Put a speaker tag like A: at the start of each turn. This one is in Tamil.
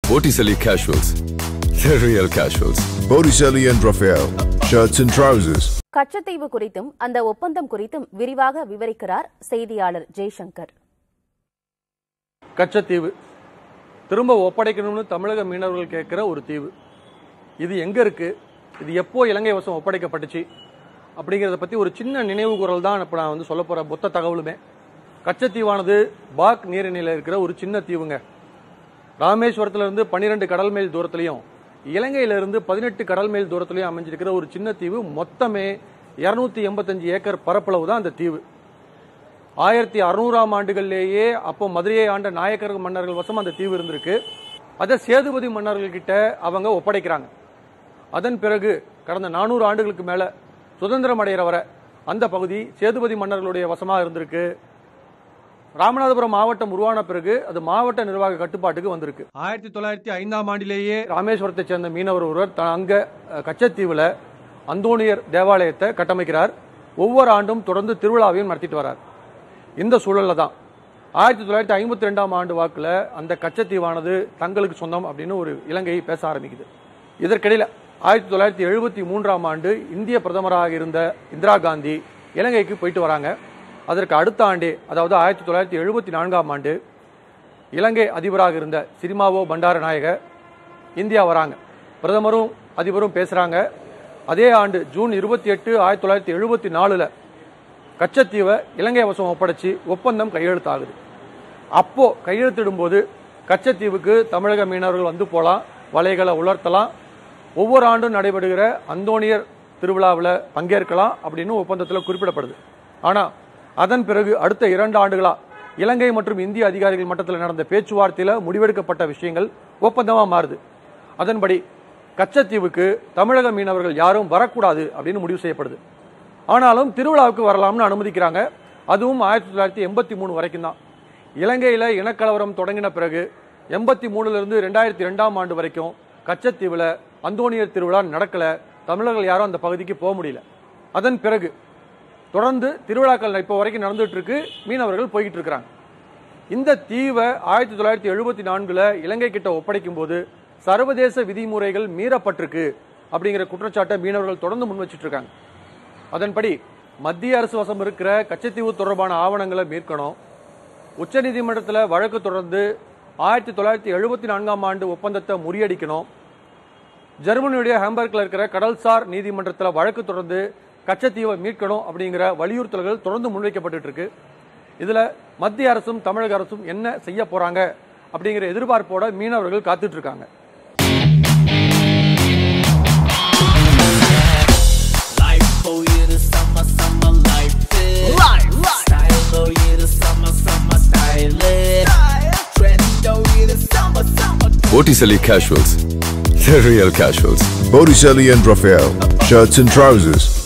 A: Botticelli Casuals. The real casuals.
B: Botticelli and Raphael, shirts and trousers.
C: Katchatheevu குறித்தும் அந்த ஒப்பந்தம் குறித்தும் விரிவாக விவரிக்கிறார் செய்தியாளர் ஜெய்சங்கர்
D: கச்சத்தீவு திரும்ப ஒப்படைக்கணும்னு தமிழக மீனவர்கள் கேட்குற ஒரு தீவு இது எங்கே இருக்குது இது எப்போ இலங்கை வசம் ஒப்படைக்கப்பட்டுச்சு அப்படிங்கிறத பற்றி ஒரு சின்ன நினைவு குரல் தான் இப்போ நான் வந்து சொல்ல போகிற மொத்த தகவலுமே கச்சத்தீவானது பாக் நீரிணையில் இருக்கிற ஒரு சின்ன தீவுங்க ராமேஸ்வரத்திலிருந்து பன்னிரெண்டு கடல் மைல் தூரத்துலையும் இலங்கையிலிருந்து பதினெட்டு கடல் மைல் தூரத்துலையும் அமைஞ்சிருக்கிற ஒரு சின்ன தீவு மொத்தமே இரநூத்தி எண்பத்தஞ்சு ஏக்கர் பரப்பளவு தான் அந்த தீவு ஆயிரத்தி அறுநூறாம் ஆண்டுகள்லேயே அப்போ மதுரையை ஆண்ட நாயக்கர் மன்னர்கள் வசம் அந்த தீவு இருந்திருக்கு அதை சேதுபதி மன்னர்கள் கிட்ட அவங்க ஒப்படைக்கிறாங்க அதன் பிறகு கடந்த நானூறு ஆண்டுகளுக்கு மேல சுதந்திரம் அடைகிற வரை அந்த பகுதி சேதுபதி மன்னர்களுடைய வசமாக இருந்திருக்கு ராமநாதபுரம் மாவட்டம் உருவான பிறகு அது மாவட்ட நிர்வாக கட்டுப்பாட்டுக்கு வந்திருக்கு ஆயிரத்தி தொள்ளாயிரத்தி ஐந்தாம் ஆண்டிலேயே ராமேஸ்வரத்தை சேர்ந்த மீனவர் ஒருவர் த- அங்க அஹ், கச்சத்தீவுல அந்தோணியர் தேவாலயத்தை கட்டமைக்கிறார் ஒவ்வொரு ஆண்டும் தொடர்ந்து திருவிழாவையும் நடத்திட்டு வரார் இந்த சூழல்ல தான் ஆயிரத்தி தொள்ளாயிரத்தி ஐம்பத்தி ரெண்டாம் ஆண்டு வாக்குல அந்த கச்சத்தீவானது தங்களுக்கு சொந்தம் அப்படின்னு ஒரு இலங்கை பேச ஆரம்பிக்குது இதற்கிடையில ஆயிரத்தி தொள்ளாயிரத்தி எழுபத்தி மூன்றாம் ஆண்டு இந்திய பிரதமராக இருந்த இந்திரா காந்தி இலங்கைக்கு போயிட்டு வராங்க அதற்கு அடுத்த ஆண்டே அதாவது ஆயிரத்தி தொள்ளாயிரத்தி எழுபத்தி நான்காம் ஆண்டு இலங்கை அதிபராக இருந்த சிரிமாவோ பண்டாரநாயக இந்தியா வராங்க பிரதமரும் அதிபரும் பேசுறாங்க அதே ஆண்டு ஜூன் இருபத்தி எட்டு ஆயிரத்தி தொள்ளாயிரத்தி எழுபத்தி நாலுல கச்சத்தீவை இலங்கை வசம் ஒப்படைச்சு ஒப்பந்தம் கையெழுத்தாகுது அப்போ கையெழுத்திடும்போது கச்சத்தீவுக்கு தமிழக மீனவர்கள் வந்து போகலாம் வலைகளை உலர்த்தலாம் ஒவ்வொரு ஆண்டும் நடைபெறுகிற அந்தோணியர் திருவிழாவில் பங்கேற்கலாம் அப்படின்னு ஒப்பந்தத்தில் குறிப்பிடப்படுது ஆனால் அதன் பிறகு அடுத்த இரண்டு ஆண்டுகளா இலங்கை மற்றும் இந்திய அதிகாரிகள் மட்டத்தில் நடந்த பேச்சுவார்த்தையில் முடிவெடுக்கப்பட்ட விஷயங்கள் ஒப்பந்தமாக மாறுது அதன்படி கச்சத்தீவுக்கு தமிழக மீனவர்கள் யாரும் வரக்கூடாது அப்படின்னு முடிவு செய்யப்படுது ஆனாலும் திருவிழாவுக்கு வரலாம்னு அனுமதிக்கிறாங்க அதுவும் ஆயிரத்தி தொள்ளாயிரத்தி எண்பத்தி மூணு வரைக்கும் தான் இலங்கையில் இனக்கலவரம் தொடங்கின பிறகு எண்பத்தி மூணுலேருந்து ரெண்டாயிரத்தி ரெண்டாம் ஆண்டு வரைக்கும் கச்சத்தீவில் அந்தோணியர் திருவிழா நடக்கல தமிழர்கள் யாரும் அந்த பகுதிக்கு போக முடியல அதன் பிறகு தொடர்ந்து திருவிழாக்கள் இப்போ வரைக்கும் நடந்துட்டு இருக்கு மீனவர்கள் போய்கிட்டு இருக்கிறாங்க இந்த தீவை ஆயிரத்தி தொள்ளாயிரத்தி எழுபத்தி நான்குல இலங்கை கிட்ட ஒப்படைக்கும் போது சர்வதேச விதிமுறைகள் மீறப்பட்டிருக்கு அப்படிங்கிற குற்றச்சாட்டை மீனவர்கள் தொடர்ந்து முன் வச்சிட்டு இருக்காங்க அதன்படி மத்திய அரசு வசம் இருக்கிற கச்சத்தீவு தொடர்பான ஆவணங்களை மீட்கணும் உச்சநீதிமன்றத்தில் வழக்கு தொடர்ந்து ஆயிரத்தி தொள்ளாயிரத்தி எழுபத்தி நான்காம் ஆண்டு ஒப்பந்தத்தை முறியடிக்கணும் ஜெர்மனியுடைய ஹாம்பர்க்ல இருக்கிற கடல்சார் நீதிமன்றத்தில் வழக்கு தொடர்ந்து கச்சத்தீவை மீட்கணும் அப்படிங்கிற வலியுறுத்தல்கள் தொடர்ந்து முன்வைக்கப்பட்டு இருக்கு இதுல மத்திய அரசும் தமிழக அரசும் என்ன செய்ய போறாங்க அப்படிங்கிற எதிர்பார்ப்போட மீனவர்கள் காத்துட்டு இருக்காங்க
E: Life for you the summer, summer life is. Life, Style for you the summer, summer style is. Trend for you the summer, summer.
A: Botticelli Casuals. The real casuals.
B: Botticelli and Raphael, shirts and trousers.